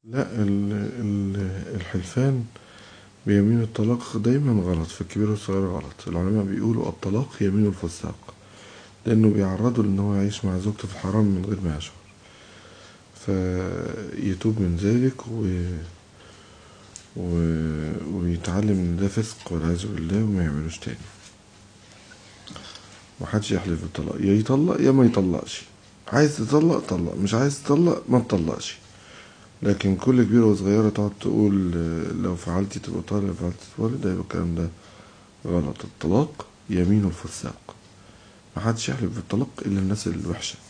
لا ال- ال- الحلفان بيمين الطلاق دايما غلط في الكبير والصغير غلط العلماء بيقولوا الطلاق يمين الفساق لأنه بيعرضه لأن هو يعيش مع زوجته في الحرام من غير ما يشعر فيتوب من ذلك و... و... ويتعلم ان ده فسق والعياذ بالله وما يعملوش تاني محدش يحلف بالطلاق يا يطلق يا ما يطلقش عايز تطلق طلق مش عايز تطلق ما تطلقش لكن كل كبيرة وصغيرة تقعد تقول آه، لو فعلتي تبقى طالق لو فعلتي تبقى طالق ده يبقى الكلام ده غلط الطلاق يمين الفساق محدش يحلف بالطلاق إلا الناس الوحشة